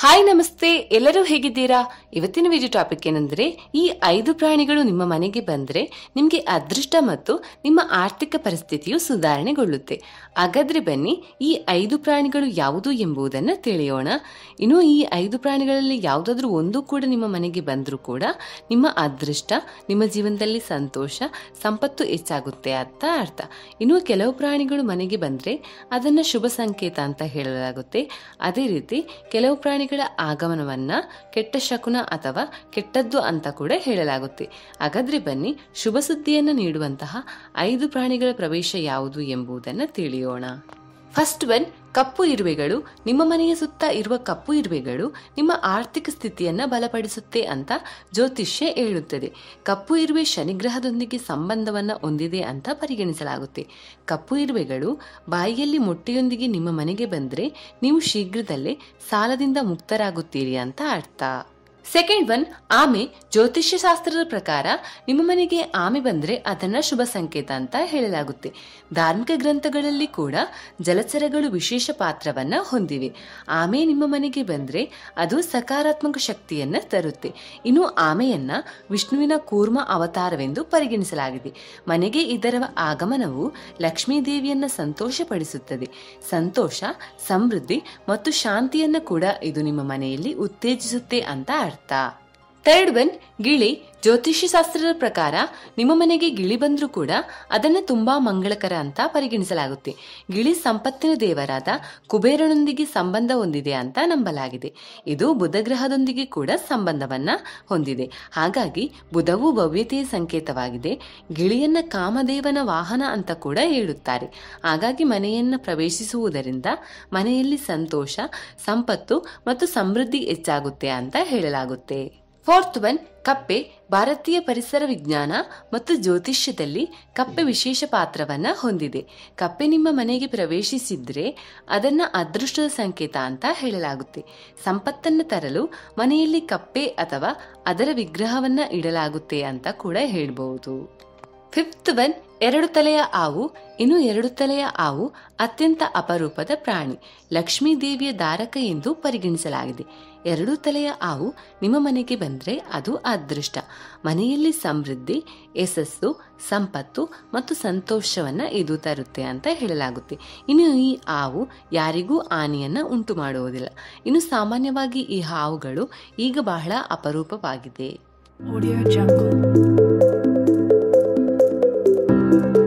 Hi ನಮಸ್ತೆ ಎಲ್ಲರೂ ಹೇಗಿದ್ದೀರಾ ಇವತ್ತಿನ ವಿಡಿಯೋ ಟಾಪಿಕ್ ಏನಂದ್ರೆ ಈ ಐದು ಪ್ರಾಣಿಗಳು ನಿಮ್ಮ ಮನೆಗೆ ಬಂದ್ರೆ ನಿಮಗೆ ಅದೃಷ್ಟ ಮತ್ತು ನಿಮ್ಮ ಆರ್ಥಿಕ ಪರಿಸ್ಥಿತಿಯು ಸುಧಾರಣೆಗೊಳ್ಳುತ್ತೆ ಹಾಗಾದ್ರೆ ಬನ್ನಿ ಈ ಐದು ಪ್ರಾಣಿಗಳು ಯಾವುದು ಎಂಬುದನ್ನು ತಿಳಿಯೋಣ ಇನ್ನು ಈ ಐದು ಪ್ರಾಣಿಗಳಲ್ಲಿ ಯಾವುದಾದ್ರೂ ಒಂದು ಕೂಡ ನಿಮ್ಮ ಮನೆಗೆ ಬಂದರೂ ಕೂಡ ನಿಮ್ಮ ಅದೃಷ್ಟ ನಿಮ್ಮ ಜೀವನದಲ್ಲಿ ಸಂತೋಷ ಸಂಪತ್ತು ಹೆಚ್ಚಾಗುತ್ತೆ ಅಂತ ಅರ್ಥ ಇನ್ನು ಕೆಲವು ಪ್ರಾಣಿಗಳು ಮನೆಗೆ ಬಂದರೆ ಅದನ್ನು ಶುಭ ಸಂಕೇತ ಅಂತ ಹೇಳಲಾಗುತ್ತೆ ಅದೇ ರೀತಿ ಕೆಲವು ಪ್ರಾಣಿಗಳ ಆಗಮನವನ್ನ ಕೆಟ್ಟ ಶಕುನ ಅಥವಾ ಕೆಟ್ಟದ್ದು ಅಂತ ಕೂಡ ಹೇಳಲಾಗುತ್ತೆ ಹಾಗಾದ್ರೆ ಬನ್ನಿ ಶುಭ ಸುದ್ದಿಯನ್ನು ನೀಡುವಂತಹ ಐದು ಪ್ರಾಣಿಗಳ ಪ್ರವೇಶ ಯಾವುದು ಎಂಬುದನ್ನು ತಿಳಿಯೋಣ ಫಸ್ಟ್ ಒನ್ ಕಪ್ಪು ಇರುವೆಗಳು ನಿಮ್ಮ ಮನೆಯ ಸುತ್ತ ಇರುವ ಕಪ್ಪು ಇರುವೆಗಳು ನಿಮ್ಮ ಆರ್ಥಿಕ ಸ್ಥಿತಿಯನ್ನ ಬಲಪಡಿಸುತ್ತೆ ಅಂತ ಜ್ಯೋತಿಷ್ಯ ಹೇಳುತ್ತದೆ ಕಪ್ಪು ಇರುವೆ ಶನಿಗ್ರಹದೊಂದಿಗೆ ಸಂಬಂಧವನ್ನ ಹೊಂದಿದೆ ಅಂತ ಪರಿಗಣಿಸಲಾಗುತ್ತೆ ಕಪ್ಪು ಇರುವೆಗಳು ಬಾಯಿಯಲ್ಲಿ ಮೊಟ್ಟೆಯೊಂದಿಗೆ ನಿಮ್ಮ ಮನೆಗೆ ಬಂದರೆ ನೀವು ಶೀಘ್ರದಲ್ಲೇ ಸಾಲದಿಂದ ಮುಕ್ತರಾಗುತ್ತೀರಿ ಅಂತ ಅರ್ಥ ಸೆಕೆಂಡ್ ಒನ್ ಆಮೆ ಜ್ಯೋತಿಷ್ಯ ಶಾಸ್ತ್ರದ ಪ್ರಕಾರ ನಿಮ್ಮ ಮನೆಗೆ ಆಮೆ ಬಂದ್ರೆ ಅದನ್ನ ಶುಭ ಸಂಕೇತ ಅಂತ ಹೇಳಲಾಗುತ್ತೆ ಧಾರ್ಮಿಕ ಗ್ರಂಥಗಳಲ್ಲಿ ಕೂಡ ಜಲಚರಗಳು ವಿಶೇಷ ಪಾತ್ರವನ್ನ ಹೊಂದಿವೆ ಆಮೆ ನಿಮ್ಮ ಮನೆಗೆ ಬಂದ್ರೆ ಅದು ಸಕಾರಾತ್ಮಕ ಶಕ್ತಿಯನ್ನ ತರುತ್ತೆ ಇನ್ನು ಆಮೆಯನ್ನ ವಿಷ್ಣುವಿನ ಕೂರ್ಮ ಅವತಾರವೆಂದು ಪರಿಗಣಿಸಲಾಗಿದೆ ಮನೆಗೆ ಇದರ ಆಗಮನವು ಲಕ್ಷ್ಮೀ ದೇವಿಯನ್ನ ಸಂತೋಷಪಡಿಸುತ್ತದೆ ಸಂತೋಷ ಸಮೃದ್ಧಿ ಮತ್ತು ಶಾಂತಿಯನ್ನ ಕೂಡ ಇದು ನಿಮ್ಮ ಮನೆಯಲ್ಲಿ ಉತ್ತೇಜಿಸುತ್ತೆ ಅಂತ ಅರ್ಥ ಥರ್ಡ್ ಒನ್ ಗಿಳಿ ಜ್ಯೋತಿಷ್ಯ ಶಾಸ್ತ್ರದ ಪ್ರಕಾರ ನಿಮ್ಮ ಮನೆಗೆ ಗಿಳಿ ಬಂದರೂ ಕೂಡ ಅದನ್ನು ತುಂಬಾ ಮಂಗಳಕರ ಅಂತ ಪರಿಗಣಿಸಲಾಗುತ್ತೆ ಗಿಳಿ ಸಂಪತ್ತಿನ ದೇವರಾದ ಕುಬೇರನೊಂದಿಗೆ ಸಂಬಂಧ ಹೊಂದಿದೆ ಅಂತ ನಂಬಲಾಗಿದೆ ಇದು ಬುಧ ಗ್ರಹದೊಂದಿಗೆ ಕೂಡ ಸಂಬಂಧವನ್ನ ಹೊಂದಿದೆ ಹಾಗಾಗಿ ಬುಧವು ಭವ್ಯತೆಯ ಸಂಕೇತವಾಗಿದೆ ಗಿಳಿಯನ್ನ ಕಾಮದೇವನ ವಾಹನ ಅಂತ ಕೂಡ ಹೇಳುತ್ತಾರೆ ಹಾಗಾಗಿ ಮನೆಯನ್ನ ಪ್ರವೇಶಿಸುವುದರಿಂದ ಮನೆಯಲ್ಲಿ ಸಂತೋಷ ಸಂಪತ್ತು ಮತ್ತು ಸಮೃದ್ಧಿ ಹೆಚ್ಚಾಗುತ್ತೆ ಅಂತ ಹೇಳಲಾಗುತ್ತೆ ಫೋರ್ತ್ ಒನ್ ಕಪ್ಪೆ ಭಾರತೀಯ ಪರಿಸರ ವಿಜ್ಞಾನ ಮತ್ತು ಜ್ಯೋತಿಷ್ಯದಲ್ಲಿ ಕಪ್ಪೆ ವಿಶೇಷ ಪಾತ್ರವನ್ನ ಹೊಂದಿದೆ ಕಪ್ಪೆ ನಿಮ್ಮ ಮನೆಗೆ ಪ್ರವೇಶಿಸಿದ್ರೆ ಅದನ್ನ ಅದೃಷ್ಟದ ಸಂಕೇತ ಅಂತ ಹೇಳಲಾಗುತ್ತೆ ಸಂಪತ್ತನ್ನು ತರಲು ಮನೆಯಲ್ಲಿ ಕಪ್ಪೆ ಅಥವಾ ಅದರ ವಿಗ್ರಹವನ್ನ ಇಡಲಾಗುತ್ತೆ ಅಂತ ಕೂಡ ಹೇಳ್ಬಹುದು ಫಿಫ್ತ್ ಒನ್ ಎರಡು ತಲೆಯ ಆವು ಇನ್ನು ಎರಡು ತಲೆಯ ಆವು ಅತ್ಯಂತ ಅಪರೂಪದ ಪ್ರಾಣಿ ಲಕ್ಷ್ಮೀ ದೇವಿಯ ಧಾರಕ ಎಂದು ಪರಿಗಣಿಸಲಾಗಿದೆ ಎರಡು ತಲೆಯ ಆವು ನಿಮ್ಮ ಮನೆಗೆ ಬಂದ್ರೆ ಅದು ಅದೃಷ್ಟ ಮನೆಯಲ್ಲಿ ಸಮೃದ್ಧಿ ಯಶಸ್ಸು ಸಂಪತ್ತು ಮತ್ತು ಸಂತೋಷವನ್ನ ಇದು ತರುತ್ತೆ ಅಂತ ಹೇಳಲಾಗುತ್ತೆ ಇನ್ನು ಈ ಹಾವು ಯಾರಿಗೂ ಹಾನಿಯನ್ನ ಉಂಟು ಮಾಡುವುದಿಲ್ಲ ಇನ್ನು ಸಾಮಾನ್ಯವಾಗಿ ಈ ಹಾವುಗಳು ಈಗ ಬಹಳ ಅಪರೂಪವಾಗಿದೆ Audio Jungle.